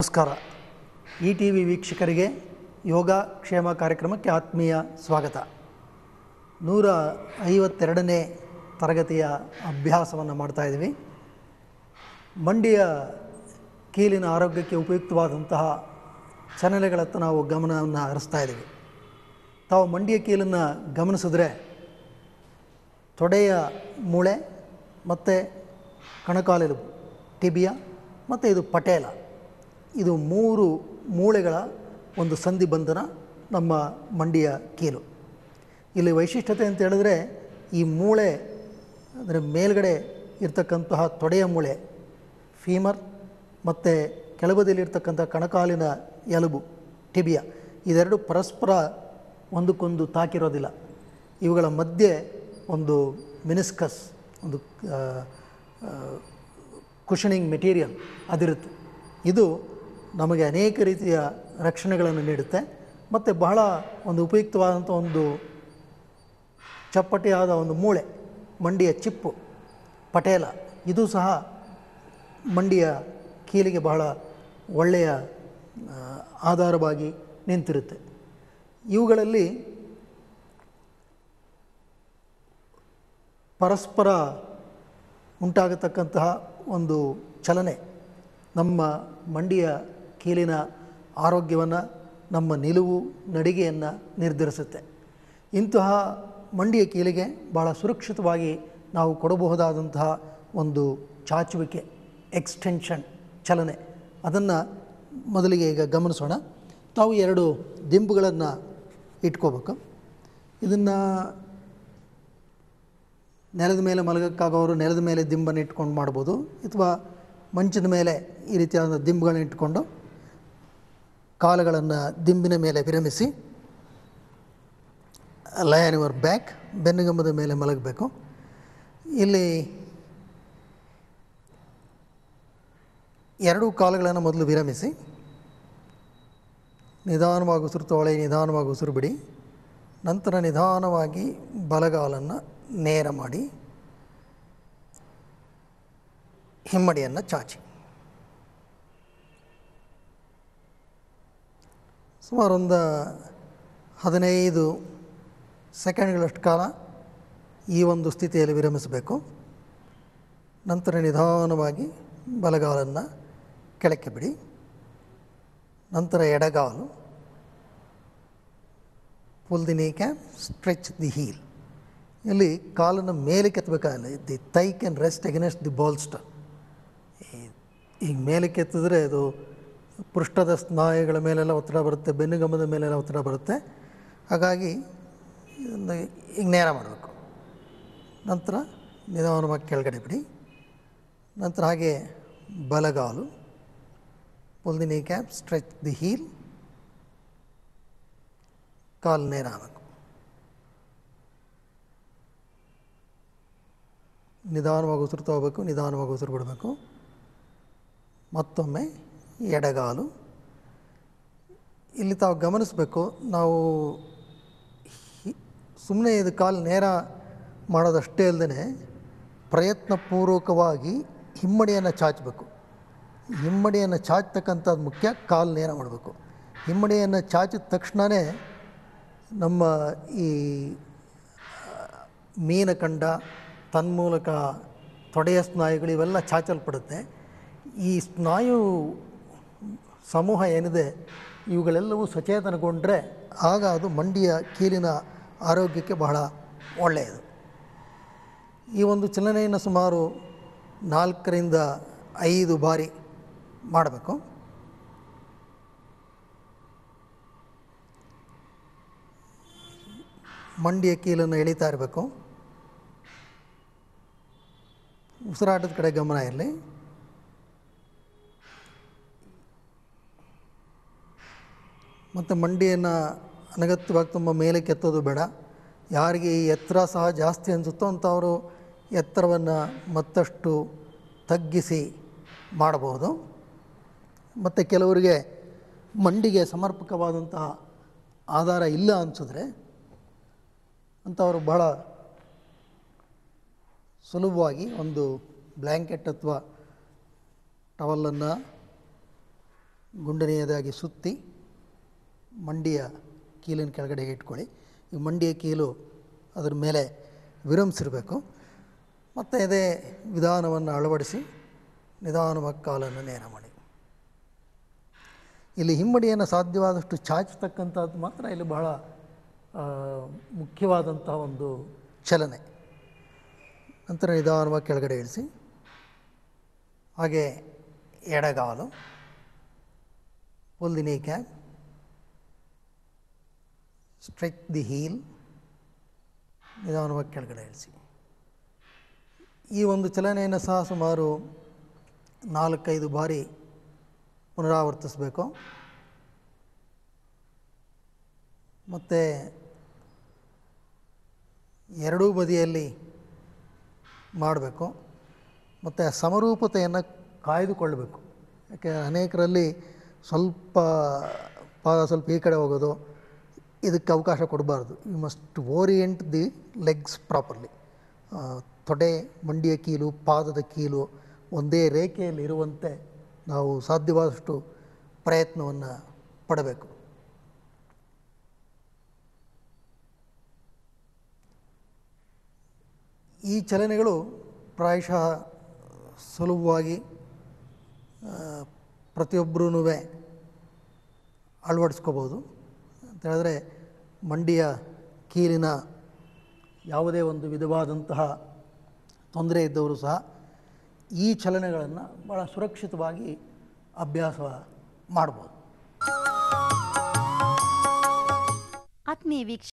ನಮಸ್ಕಾರ E T V ವೀಕ್ಷಕರಿಗೆ ಯೋಗ ಕ್ಷೇಮ ಕಾರ್ಯಕ್ರಮಕ್ಕೆ ಆತ್ಮೀಯ ಸ್ವಾಗತ ನೂರ ಐವತ್ತೆರಡನೇ ತರಗತಿಯ ಅಭ್ಯಾಸವನ್ನು ಮಾಡ್ತಾ ಇದ್ದೀವಿ ಮಂಡಿಯ ಕೀಲಿನ ಆರೋಗ್ಯಕ್ಕೆ ಉಪಯುಕ್ತವಾದಂತಹ ಚಲನೆಗಳತ್ತ ನಾವು ಗಮನವನ್ನು ಹರಿಸ್ತಾ ಇದ್ದೀವಿ ತಾವು ಮಂಡಿಯ ಕೀಲನ್ನು ಗಮನಿಸಿದ್ರೆ ತೊಡೆಯ ಮೂಳೆ ಮತ್ತು ಕಣಕಾಲೆಲುಬು ಟಿಬಿಯಾ ಮತ್ತು ಇದು ಪಟೇಲ ಇದು ಮೂರು ಮೂಳೆಗಳ ಒಂದು ಸಂಧಿ ಬಂಧನ ನಮ್ಮ ಮಂಡಿಯ ಕೀಲು ಇಲ್ಲಿ ವೈಶಿಷ್ಟ್ಯತೆ ಅಂತ ಹೇಳಿದ್ರೆ ಈ ಮೂಳೆ ಅಂದರೆ ಮೇಲ್ಗಡೆ ಇರ್ತಕ್ಕಂತಹ ತೊಡೆಯ ಮೂಳೆ ಫೀಮರ್ ಮತ್ತು ಕೆಳಬದಿಯಲ್ಲಿರ್ತಕ್ಕಂಥ ಕಣಕಾಲಿನ ಎಲುಬು ಟಿಬಿಯಾ ಇದೆರಡು ಪರಸ್ಪರ ಒಂದಕ್ಕೊಂದು ತಾಕಿರೋದಿಲ್ಲ ಇವುಗಳ ಮಧ್ಯೆ ಒಂದು ಮಿನಿಸ್ಕಸ್ ಒಂದು ಕುಷನಿಂಗ್ ಮೆಟೀರಿಯಲ್ ಅದಿರುತ್ತೆ ಇದು ನಮಗೆ ಅನೇಕ ರೀತಿಯ ರಕ್ಷಣೆಗಳನ್ನು ನೀಡುತ್ತೆ ಮತ್ತು ಬಹಳ ಒಂದು ಉಪಯುಕ್ತವಾದಂಥ ಒಂದು ಚಪ್ಪಟೆಯಾದ ಒಂದು ಮೂಳೆ ಮಂಡಿಯ ಚಿಪ್ಪು ಪಟೇಲ ಇದು ಸಹ ಮಂಡಿಯ ಕೀಲಿಗೆ ಬಹಳ ಒಳ್ಳೆಯ ಆ, ಆಧಾರವಾಗಿ ನಿಂತಿರುತ್ತೆ ಇವುಗಳಲ್ಲಿ ಪರಸ್ಪರ ಉಂಟಾಗತಕ್ಕಂತಹ ಒಂದು ಚಲನೆ ನಮ್ಮ ಮಂಡಿಯ ಕೀಲಿನ ಆರೋಗ್ಯವನ್ನು ನಮ್ಮ ನಿಲುವು ನಡಿಗೆಯನ್ನು ನಿರ್ಧರಿಸುತ್ತೆ ಇಂತಹ ಮಂಡಿಯ ಕೀಲಿಗೆ ಭಾಳ ಸುರಕ್ಷಿತವಾಗಿ ನಾವು ಕೊಡಬಹುದಾದಂತಹ ಒಂದು ಚಾಚುವಿಕೆ ಎಕ್ಸ್ಟೆನ್ಷನ್ ಚಲನೆ ಅದನ್ನು ಮೊದಲಿಗೆ ಈಗ ಗಮನಿಸೋಣ ತಾವು ಎರಡು ದಿಂಬುಗಳನ್ನು ಇಟ್ಕೋಬೇಕು ಇದನ್ನು ನೆಲದ ಮೇಲೆ ಮಲಗಕ್ಕಾಗೋರು ನೆಲದ ಮೇಲೆ ದಿಂಬನ್ನು ಇಟ್ಕೊಂಡು ಮಾಡ್ಬೋದು ಅಥವಾ ಮಂಚದ ಮೇಲೆ ಈ ರೀತಿಯಾದ ದಿಂಬುಗಳನ್ನ ಇಟ್ಕೊಂಡು ಕಾಲುಗಳನ್ನು ದಿಂಬಿನ ಮೇಲೆ ವಿರಮಿಸಿ ಲಯನ್ ಯುವರ್ ಬ್ಯಾಕ್ ಬೆನ್ನುಗಂಬದ ಮೇಲೆ ಮಲಗಬೇಕು ಇಲ್ಲಿ ಎರಡೂ ಕಾಲುಗಳನ್ನು ಮೊದಲು ವಿರಮಿಸಿ ನಿಧಾನವಾಗಿ ಉಸಿರು ತಗೊಳ್ಳಿ ನಿಧಾನವಾಗಿ ಉಸಿರು ಬಿಡಿ ನಂತರ ನಿಧಾನವಾಗಿ ಬಲಗಾಲನ್ನು ನೇರ ಮಾಡಿ ಹಿಮ್ಮಡಿಯನ್ನು ಚಾಚಿ ಸುಮಾರು ಒಂದು ಹದಿನೈದು ಸೆಕೆಂಡ್ಗಳಷ್ಟು ಕಾಲ ಈ ಒಂದು ಸ್ಥಿತಿಯಲ್ಲಿ ವಿರಮಿಸಬೇಕು ನಂತರ ನಿಧಾನವಾಗಿ ಬಲಗಾಲನ್ನು ಕೆಳಕ್ಕೆ ಬಿಡಿ ನಂತರ ಎಡಗಾಲು pull the knee can stretch the heel ಇಲ್ಲಿ ಕಾಲನ್ನು ಮೇಲೆ ಕೆತ್ತಬೇಕಾಗಿಲ್ಲ the thigh can rest against the bolster ಈಗ ಮೇಲೆ ಕೆತ್ತಿದ್ರೆ ಅದು ಪೃಷ್ಠದ ಸ್ನಾಯುಗಳ ಮೇಲೆಲ್ಲ ಒತ್ತಡ ಬರುತ್ತೆ ಬೆನ್ನುಗಂಬದ ಮೇಲೆಲ್ಲ ಒತ್ತಡ ಬರುತ್ತೆ ಹಾಗಾಗಿ ಇದನ್ನು ಈಗ ನೇರ ಮಾಡಬೇಕು ನಂತರ ನಿಧಾನವಾಗಿ ಕೆಳಗಡೆ ಬಿಡಿ ನಂತರ ಹಾಗೆ ಬಲಗಾಲು pull the kneecap stretch the heel ಕಾಲು ನೇರ ಆಗಬೇಕು ನಿಧಾನವಾಗಿ ಉಸಿರು ತಗೋಬೇಕು ನಿಧಾನವಾಗಿ ಉಸಿರು ಬಿಡಬೇಕು ಮತ್ತೊಮ್ಮೆ ಎಡಗಾಲು ಇಲ್ಲಿ ತಾವು ಗಮನಿಸಬೇಕು ನಾವು ಸುಮ್ಮನೆ ಇದು ಕಾಲು ನೇರ ಮಾಡೋದಷ್ಟೇ ಅಲ್ಲದೆ ಪ್ರಯತ್ನಪೂರ್ವಕವಾಗಿ ಹಿಮ್ಮಡಿಯನ್ನು ಚಾಚಬೇಕು ಹಿಮ್ಮಡಿಯನ್ನು ಚಾಚತಕ್ಕಂಥದ್ದು ಮುಖ್ಯ ಕಾಲು ನೇರ ಮಾಡಬೇಕು ಹಿಮ್ಮಡಿಯನ್ನು ಚಾಚಿದ ತಕ್ಷಣವೇ ನಮ್ಮ ಈ ಮೀನಖಂಡ ತನ್ಮೂಲಕ ತೊಡೆಯ ಸ್ನಾಯುಗಳು ಇವೆಲ್ಲ ಚಾಚಲ್ಪಡುತ್ತೆ ಈ ಸ್ನಾಯು ಸಮೂಹ ಏನಿದೆ ಇವುಗಳೆಲ್ಲವೂ ಸಚೇತನಗೊಂಡ್ರೆ ಆಗ ಅದು ಮಂಡಿಯ ಕೀಲಿನ ಆರೋಗ್ಯಕ್ಕೆ ಬಹಳ ಒಳ್ಳೆಯದು ಈ ಒಂದು ಚಲನೆಯನ್ನು ಸುಮಾರು ನಾಲ್ಕರಿಂದ ಐದು ಬಾರಿ ಮಾಡಬೇಕು ಮಂಡಿಯ ಕೀಲನ್ನು ಎಳಿತಾ ಇರಬೇಕು ಉಸಿರಾಟದ ಕಡೆ ಗಮನ ಇರಲಿ ಮತ್ತು ಮಂಡಿಯನ್ನು ಅನಗತ್ಯವಾಗಿ ತುಂಬ ಮೇಲೆ ಕೆತ್ತೋದು ಬೇಡ ಯಾರಿಗೆ ಈ ಎತ್ತರ ಸಹ ಜಾಸ್ತಿ ಅನಿಸುತ್ತೋ ಅಂಥವರು ಎತ್ತರವನ್ನು ಮತ್ತಷ್ಟು ತಗ್ಗಿಸಿ ಮಾಡಬಹುದು ಮತ್ತು ಕೆಲವರಿಗೆ ಮಂಡಿಗೆ ಸಮರ್ಪಕವಾದಂತಹ ಆಧಾರ ಇಲ್ಲ ಅನಿಸಿದ್ರೆ ಅಂಥವರು ಬಹಳ ಸುಲಭವಾಗಿ ಒಂದು ಬ್ಲ್ಯಾಂಕೆಟ್ ಅಥವಾ ಟವಲನ್ನು ಗುಂಡನೆಯದಾಗಿ ಸುತ್ತಿ ಮಂಡಿಯ ಕೀಲಿನ ಕೆಳಗಡೆ ಇಟ್ಕೊಳ್ಳಿ ಈ ಮಂಡಿಯ ಕೀಲು ಅದರ ಮೇಲೆ ವಿರಮಿಸಿರಬೇಕು ಮತ್ತು ಇದೇ ವಿಧಾನವನ್ನು ಅಳವಡಿಸಿ ನಿಧಾನವಾಗಿ ಕಾಲನ್ನು ನೇರ ಮಾಡಿ ಇಲ್ಲಿ ಹಿಮ್ಮಡಿಯನ್ನು ಸಾಧ್ಯವಾದಷ್ಟು ಚಾಚತಕ್ಕಂಥದ್ದು ಮಾತ್ರ ಇಲ್ಲಿ ಬಹಳ ಆ, ಮುಖ್ಯವಾದಂತಹ ಒಂದು ಚಲನೆ ನಂತರ ನಿಧಾನವಾಗಿ ಕೆಳಗಡೆ ಇಳಿಸಿ ಹಾಗೆ ಎಡಗಾಲು pull the kneecap, stretch the heel, ನಿಧಾನವಾಗಿ ಕೆಳಗಡೆ ಇಳಿಸಿ ಈ ಒಂದು ಚಲನೆಯನ್ನು ಸಹ ಸುಮಾರು ನಾಲ್ಕೈದು ಬಾರಿ ಪುನರಾವರ್ತಿಸಬೇಕು ಮತ್ತು ಎರಡೂ ಬದಿಯಲ್ಲಿ ಮಾಡಬೇಕು ಮತ್ತು ಆ ಸಮರೂಪತೆಯನ್ನು ಕಾಯ್ದುಕೊಳ್ಳಬೇಕು ಯಾಕೆ ಅನೇಕರಲ್ಲಿ ಸ್ವಲ್ಪ ಪಾದ ಸ್ವಲ್ಪ ಈ ಕಡೆ ಹೋಗೋದು ಇದಕ್ಕೆ ಅವಕಾಶ ಕೊಡಬಾರ್ದು you must orient the legs properly ತೊಡೆ ಮಂಡಿಯ ಕೀಲು ಪಾದದ ಕೀಲು ಒಂದೇ ರೇಖೆಯಲ್ಲಿ ಇರುವಂತೆ ನಾವು ಸಾಧ್ಯವಾದಷ್ಟು ಪ್ರಯತ್ನವನ್ನು ಪಡಬೇಕು ಈ ಚಲನೆಗಳು ಪ್ರಾಯಶಃ ಸುಲಭವಾಗಿ ಪ್ರತಿಯೊಬ್ಬರೂ ಅಳವಡಿಸ್ಕೋಬೋದು ಅಂತ ಹೇಳಿದ್ರೆ ಮಂಡಿಯ ಕೀಲಿನ ಯಾವುದೇ ಒಂದು ವಿಧವಾದಂತಹ ತೊಂದರೆ ಇದ್ದವರು ಸಹ ಈ ಚಲನೆಗಳನ್ನು ಭಾಳ ಸುರಕ್ಷಿತವಾಗಿ ಅಭ್ಯಾಸ ಮಾಡ್ಬೋದು ಆತ್ಮೀಯ ವೀಕ್ಷ